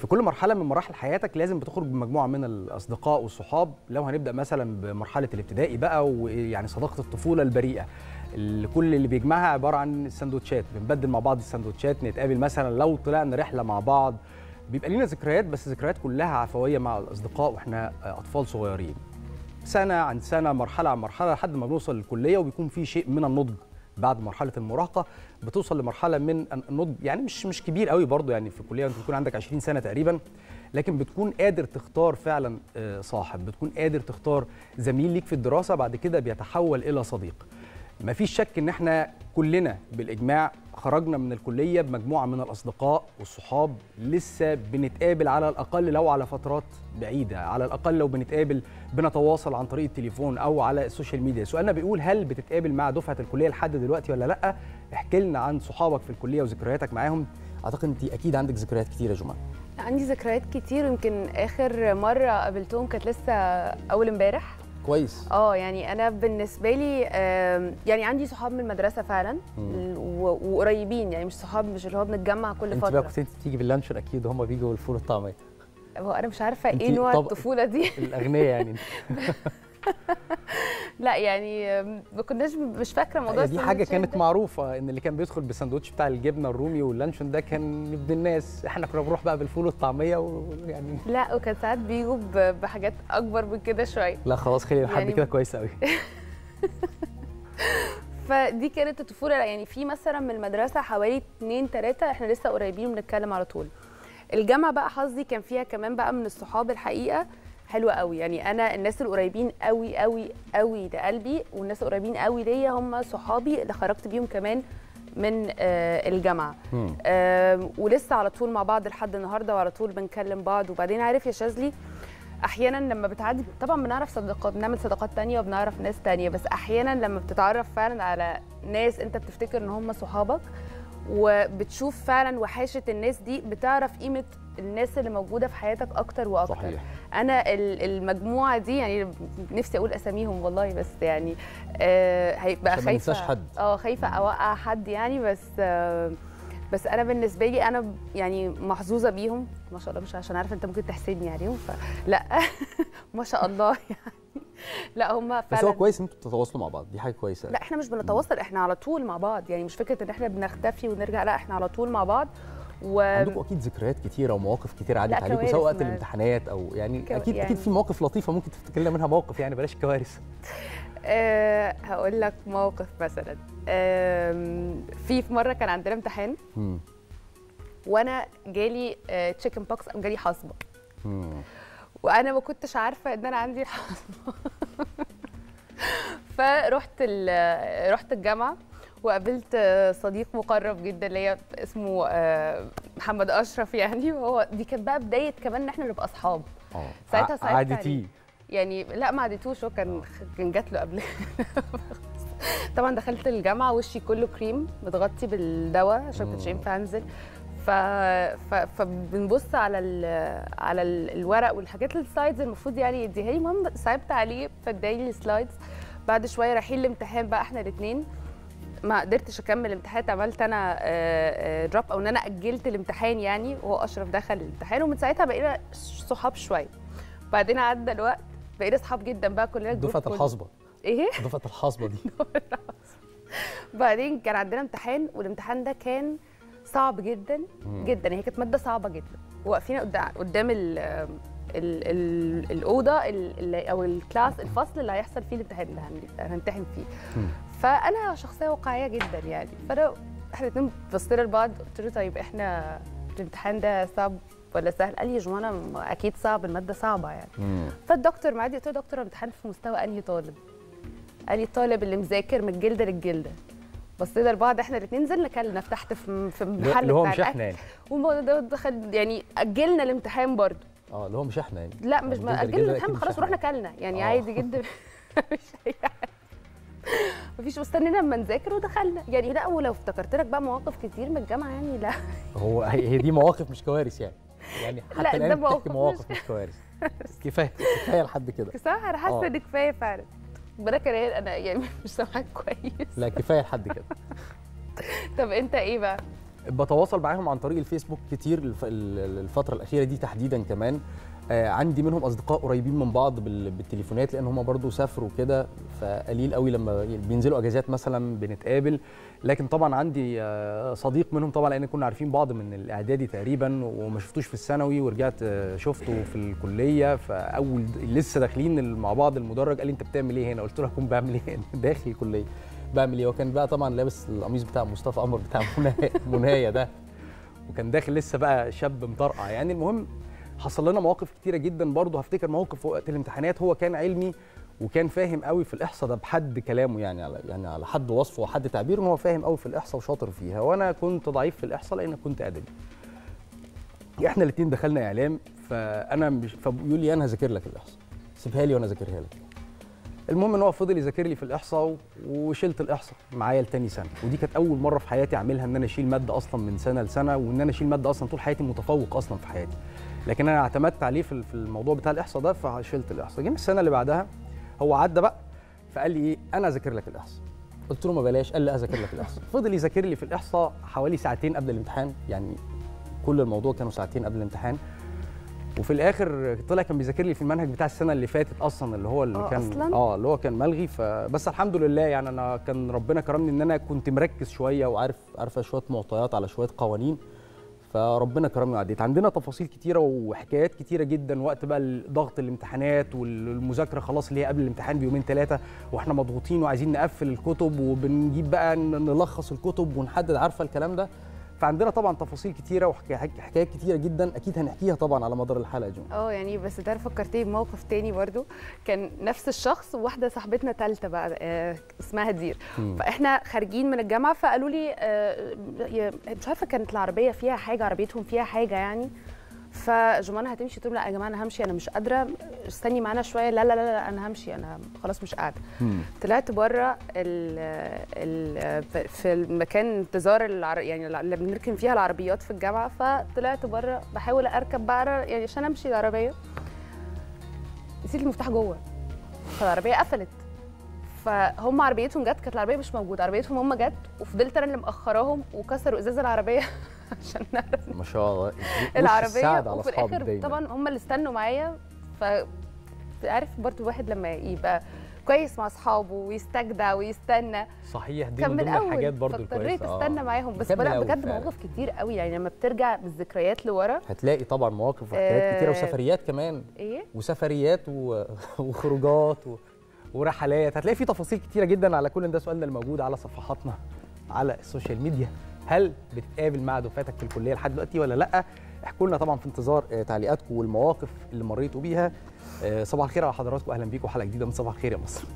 في كل مرحله من مراحل حياتك لازم بتخرج بمجموعه من الاصدقاء والصحاب لو هنبدا مثلا بمرحله الابتدائي بقى ويعني صداقه الطفوله البريئه اللي كل اللي بيجمعها عباره عن السندوتشات بنبدل مع بعض السندوتشات نتقابل مثلا لو طلعنا رحله مع بعض بيبقى لينا ذكريات بس ذكريات كلها عفويه مع الاصدقاء واحنا اطفال صغيرين سنه عن سنه مرحله عن مرحله لحد ما بنوصل للكليه وبيكون في شيء من النضج بعد مرحله المراهقه بتوصل لمرحله من النضج يعني مش مش كبير قوي برضه يعني في الكليه انت بتكون عندك 20 سنه تقريبا لكن بتكون قادر تختار فعلا صاحب بتكون قادر تختار زميل ليك في الدراسه بعد كده بيتحول الى صديق مفيش شك ان احنا كلنا بالاجماع خرجنا من الكليه بمجموعه من الاصدقاء والصحاب لسه بنتقابل على الاقل لو على فترات بعيده على الاقل لو بنتقابل بنتواصل عن طريق التليفون او على السوشيال ميديا سؤالنا بيقول هل بتتقابل مع دفعه الكليه لحد دلوقتي ولا لا احكي لنا عن صحابك في الكليه وذكرياتك معاهم اعتقد انت اكيد عندك ذكريات كتير يا جماعه عندي ذكريات كتير يمكن اخر مره قابلتهم كانت لسه اول امبارح كويس اه يعني انا بالنسبه لي يعني عندي صحاب من المدرسه فعلا وقريبين يعني مش صحاب مش اللي هو بنتجمع كل انت فتره بقى كنت انت بتيجي باللانشون اكيد وهم بيجوا الفول والطعميه هو انا مش عارفه ايه نوع الطفوله دي الاغنياء يعني لا يعني ما كناش مش فاكره موضوع دي حاجه كانت معروفه ان اللي كان بيدخل بالساندوتش بتاع الجبنه الرومي واللانشون ده كان ابن الناس احنا كنا بنروح بقى بالفول والطعميه ويعني لا وكان ساعات بيجوا بحاجات اكبر من كده شويه لا خلاص خلينا لحد يعني كده كويس قوي فدي كانت الطفوله يعني في مثلا من المدرسه حوالي اتنين تلاته احنا لسه قريبين وبنتكلم على طول الجامعه بقى حظي كان فيها كمان بقى من الصحاب الحقيقه حلوه قوي يعني انا الناس القريبين قوي قوي قوي لقلبي والناس القريبين قوي ليا هم صحابي اللي خرجت بيهم كمان من آه الجامعه آه ولسه على طول مع بعض لحد النهارده وعلى طول بنكلم بعض وبعدين عارف يا شاذلي احيانا لما بتعدي طبعا بنعرف صداقات بنعمل صداقات تانية وبنعرف ناس تانية بس احيانا لما بتتعرف فعلا على ناس انت بتفتكر ان هم صحابك وبتشوف فعلا وحاشه الناس دي بتعرف قيمه الناس اللي موجوده في حياتك اكتر واكتر صحيح. انا المجموعه دي يعني نفسي اقول اساميهم والله بس يعني آه هيبقى خايفه حد اه خايفه اوقع حد يعني بس آه بس انا بالنسبه لي انا يعني محظوظه بيهم ما شاء الله مش عشان عارفه انت ممكن تحسدني عليهم فلا ما شاء الله يعني لا هم فعلا بس هو كويس ان انتوا بتتواصلوا مع بعض دي حاجه كويسه لا احنا مش بنتواصل احنا على طول مع بعض يعني مش فكره ان احنا بنختفي ونرجع لا احنا على طول مع بعض و... عندكم اكيد ذكريات كتيره ومواقف كتير عدت عليكم سواء وقت الامتحانات او يعني كو... اكيد يعني... اكيد في مواقف لطيفه ممكن تفتكر لنا منها موقف يعني بلاش كوارث أه هقول لك موقف مثلا أه في في مره كان عندنا امتحان م. وانا جالي تشيكن بوكس او جالي حصبه وانا ما كنتش عارفه ان انا عندي الحصبه فرحت رحت الجامعه وقابلت صديق مقرب جدا ليا اسمه محمد اشرف يعني وهو دي كانت بقى بدايه كمان ان احنا نبقى اصحاب ساعتها ساعتها عادتيه يعني لا ما عادتوش هو كان كان جات له قبل طبعا دخلت الجامعه وشي كله كريم متغطي بالدواء عشان كنتش ينفع انزل ف... ف... فبنبص على ال... على ال... الورق والحاجات السلايدز المفروض يعني يديها لي المهم صعبت عليه فاداني السلايدز بعد شويه رايحين الامتحان بقى احنا الاثنين ما قدرتش اكمل الامتحانات عملت انا دروب او ان انا اجلت الامتحان يعني وهو اشرف دخل الامتحان ومن ساعتها بقينا صحاب شويه بعدين عدى الوقت بقينا اصحاب جدا بقى كلنا دفعه الحصبه ايه دفعه الحصبه دي بعدين كان عندنا امتحان والامتحان ده كان صعب جدا جدا هي كانت ماده صعبه جدا واقفين قدام ال ال ال الاوضه ال او الكلاس الفصل اللي هيحصل فيه الامتحان اللي هنمتحن فيه فانا شخصيه واقعيه جدا يعني فانا احنا الاثنين بصينا لبعض قلت له طيب احنا الامتحان ده صعب ولا سهل قال لي يا جماعه اكيد صعب الماده صعبه يعني مم. فالدكتور معدي قلت له دكتور الامتحان في مستوى انهي طالب قال لي الطالب اللي مذاكر من الجلده للجلده بصينا لبعض احنا الاثنين نزلنا كلنا تحت في في المحل اللي هو بتاع مش احنا يعني والموضوع ده دخل يعني اجلنا الامتحان برضه اه اللي هو مش احنا يعني لا مش ما اجلنا الامتحان خلاص ورحنا كلنا يعني آه. عادي جدا مش اي حاجه مفيش واستنينا اما نذاكر ودخلنا يعني لا ولو افتكرت لك بقى مواقف كتير من الجامعه يعني لا هو هي دي مواقف مش كوارث يعني يعني لا، حتى ده الان موقف بتحكي مش- مواقف مش كوارث كفايه كفايه لحد كده صح انا حاسه آه. ان كفايه فعلا بالك انا انا يعني مش سامعاك كويس لا كفايه لحد كده طب انت ايه بقى بتواصل معاهم عن طريق الفيسبوك كتير الف- ال- الفتره الاخيره دي تحديدا كمان آه، عندي منهم اصدقاء قريبين من بعض بال- بالتليفونات لان هم برضو سافروا كده فقليل قوي لما بينزلوا اجازات مثلا بنتقابل لكن طبعا عندي آه، صديق منهم طبعا لان كنا عارفين بعض من الاعدادي تقريبا وما شفتوش في الثانوي ورجعت آه، شفته في الكليه فاول لسه داخلين مع بعض المدرج قال لي انت بتعمل ايه هنا قلت له هكون بعمل ايه هنا؟ داخل الكليه بعمل ايه وكان بقى طبعا لابس القميص بتاع مصطفى قمر بتاع منايا منايا ده وكان داخل لسه بقى شاب مطرقع يعني المهم حصل لنا مواقف كتيره جدا برضه هفتكر موقف في وقت الامتحانات هو كان علمي وكان فاهم قوي في الاحصاء ده بحد كلامه يعني على يعني على حد وصفه وحد تعبيره ان هو فاهم قوي في الاحصاء وشاطر فيها وانا كنت ضعيف في الاحصاء لان كنت ادبي احنا الاثنين دخلنا اعلام فانا مش فبيقول لي انا هذاكر لك الاحصاء سيبها لي وانا اذاكرها لك المهم ان هو فضل يذاكر لي في الاحصاء و- وشلت الاحصاء معايا لتاني سنه ودي كانت اول مره في حياتي اعملها ان انا اشيل ماده اصلا من سنه لسنه وان انا اشيل ماده اصلا طول حياتي متفوق اصلا في حياتي لكن انا اعتمدت عليه في في الموضوع بتاع الاحصاء ده فشلت الاحصاء جينا السنه اللي بعدها هو عدى بقى فقال لي ايه انا اذاكر لك الاحصاء قلت له ما بلاش قال لي اذاكر لك الاحصاء فضل يذاكر لي في الاحصاء حوالي ساعتين قبل الامتحان يعني كل الموضوع كانوا ساعتين قبل الامتحان وفي الاخر طلع كان بيذاكر لي في المنهج بتاع السنه اللي فاتت اصلا اللي هو اللي آه، كان أصلاً؟ اه اللي هو كان ملغي فبس الحمد لله يعني انا كان ربنا كرمني ان انا كنت مركز شويه وعارف عارفه شويه معطيات على شويه قوانين فربنا كرمني وعديت عندنا تفاصيل كتيره وحكايات كتيره جدا وقت بقى ضغط الامتحانات والمذاكره خلاص اللي هي قبل الامتحان بيومين ثلاثه واحنا مضغوطين وعايزين نقفل الكتب وبنجيب بقى ن- نلخص الكتب ونحدد عارفه الكلام ده فعندنا طبعا تفاصيل كتيره وحكايات كتيره جدا اكيد هنحكيها طبعا على مدار الحلقه دي اه يعني بس ده فكرتني بموقف تاني برضو كان نفس الشخص وواحده صاحبتنا ثالثه بقى آه، اسمها دير مم. فاحنا خارجين من الجامعه فقالوا لي آه، يا- مش عارفه كانت العربيه فيها حاجه عربيتهم فيها حاجه يعني فجمانة هتمشي تقول لا يا جماعه انا همشي انا مش قادره استني معانا شويه لا لا لا, لا انا همشي انا خلاص مش قاعده طلعت بره ال ال في المكان انتظار العر... يعني اللي بنركن فيها العربيات في الجامعه فطلعت بره بحاول اركب بقى يعني عشان امشي العربيه نسيت المفتاح جوه فالعربيه قفلت فهم عربيتهم جت كانت العربيه مش موجوده عربيتهم هم جت وفضلت انا اللي مأخراهم وكسروا ازاز العربيه عشان نعرف ما شاء الله وش العربيه السعد على وفي اصحابك الاخر دايما طبعا هم اللي استنوا معايا ف عارف برضو الواحد لما يبقى كويس مع اصحابه ويستجدع ويستنى صحيح دي كان من من ضمن الحاجات الاول برضو فاضطريت الكويسه آه. استنى معاهم بس كان من لا الأول بجد فعلا. مواقف كتير قوي يعني لما بترجع بالذكريات لورا هتلاقي طبعا مواقف وحكايات كتيره آه. وسفريات كمان ايه وسفريات و... وخروجات و... ورحلات هتلاقي في تفاصيل كتيره جدا على كل ده سؤالنا الموجود على صفحاتنا على السوشيال ميديا هل بتتقابل مع دفعتك في الكليه لحد دلوقتي ولا لا احكوا لنا طبعا في انتظار آه، تعليقاتكم والمواقف اللي مريتوا بيها آه، صباح الخير على حضراتكم اهلا بيكم حلقه جديده من صباح الخير يا مصر